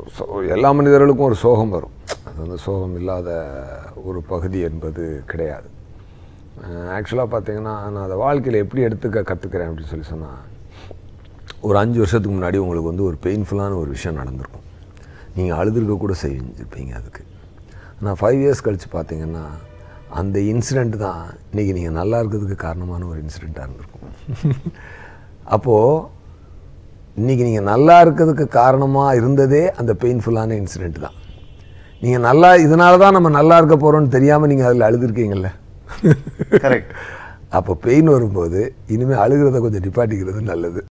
so எல்லா மனிதர்களுக்கும் ஒரு சோகம் வரும் அது வந்து சோகம் இல்லாத ஒரு பகுதி என்பது கிடையாது ஆக்சுவலாக பார்த்தீங்கன்னா நான் அதை வாழ்க்கையில் எப்படி எடுத்துக்க கற்றுக்கிறேன் அப்படின்னு சொல்லி சொன்னால் ஒரு அஞ்சு வருஷத்துக்கு முன்னாடி உங்களுக்கு வந்து ஒரு பெயின்ஃபுல்லான ஒரு விஷயம் நடந்திருக்கும் நீங்கள் அழுதுருக்க கூட செஞ்சுருப்பீங்க அதுக்கு ஆனால் ஃபைவ் இயர்ஸ் கழித்து பார்த்தீங்கன்னா அந்த இன்சிடெண்ட் தான் இன்றைக்கி நீங்கள் நல்லா இருக்கிறதுக்கு காரணமான ஒரு இன்சிடெண்ட்டாக இருந்திருக்கும் அப்போது இன்றைக்கி நீங்கள் நல்லா இருக்கிறதுக்கு காரணமாக இருந்ததே அந்த பெயின்ஃபுல்லான இன்சிடெண்ட் தான் நீங்கள் நல்லா இதனால தான் நம்ம நல்லா இருக்க போகிறோம்னு தெரியாமல் நீங்கள் அதில் அழுதுருக்கீங்கல்ல கரெக்ட் அப்போ பெயின் வரும்போது இனிமேல் அழுகிறத கொஞ்சம் நிப்பாட்டிக்கிறது நல்லது